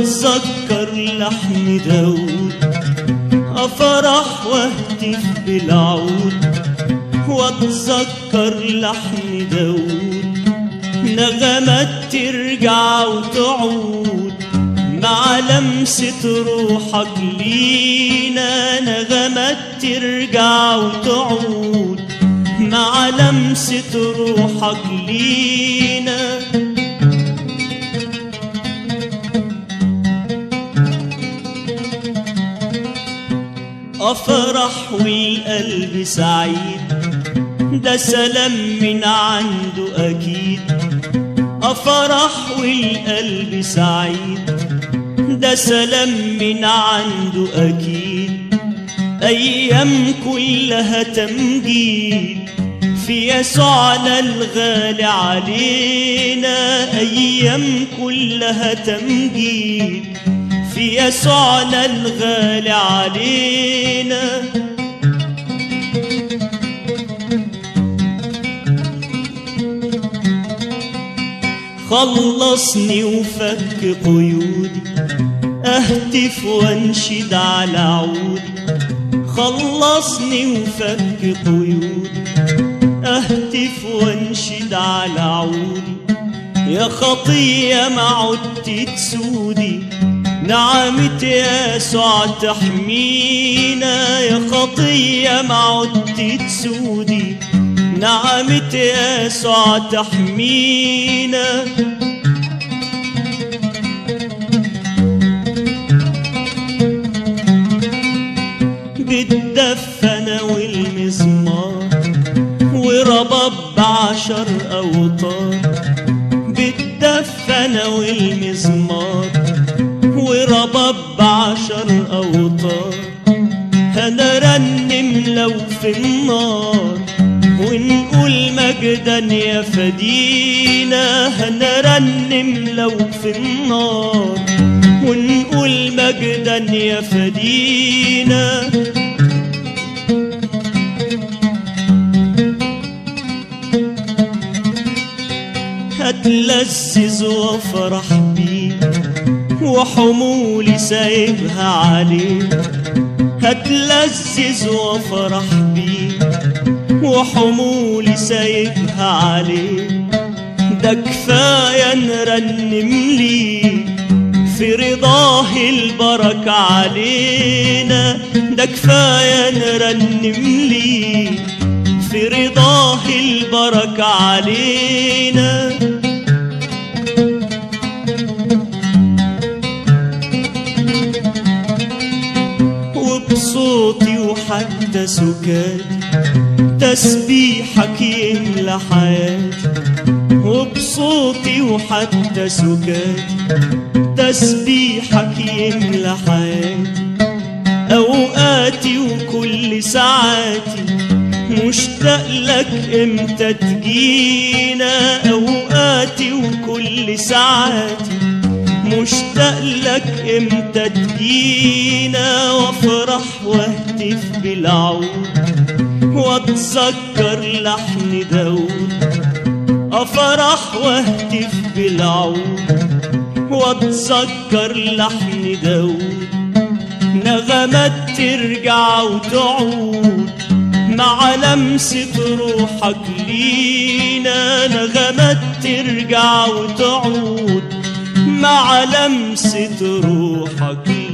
واتذكر لحن داود افرح واهتف بالعود واتذكر لحن داود نغمات ترجع وتعود مع لمسة روحك لينا نغمات ترجع وتعود مع لمسة روحك لينا أفرح والقلب سعيد ده سلام من عنده أكيد أفرح والقلب سعيد ده سلام من عنده أكيد أيام كلها تمجيد في يسوعنا الغالي علينا أيام كلها تمجيد في يسوعنا الغالي علينا خلصني وفك قيودي اهتف وانشد على عودي خلصني وفك قيودي اهتف وانشد على عودي يا خطية ما عدت تسودي نعمة يسوع تحمينا يا خطية ما عدت تسودي نعمة يسوع تحمينا بالدفنة والمزمار ورباب بعشر أوتار بالدفنة والمزمار ورباب بعشر أوتار هنرنم لو في النار ونقول مجدا يا فدينا هنرنم لو في النار ونقول مجدا يا فدينا هتلذذ وافرح بيه وحمولي سايبها عليه هتلذذ وافرح بيه وحمولي سايبها عليه ده كفاية نرنم ليه في رضاه البركة علينا ده كفاية نرنم ليه في رضاه البركة علينا وبصوتي وحتى سكاتي تسبيحك يملى حياتي وبصوتي وحتى سكاتي تسبيحك يملى حياتي أوقاتي وكل ساعاتي مشتاق لك امتى تجينا أوقاتي وكل ساعاتي مشتاق لك امتى تجينا وافرح واهتف بالعود واتذكر لحن داود افرح واهتف بالعود واتذكر لحن داود نغمات ترجع وتعود مع لمسة روحك لينا نغمات ترجع وتعود مع لمسة روحك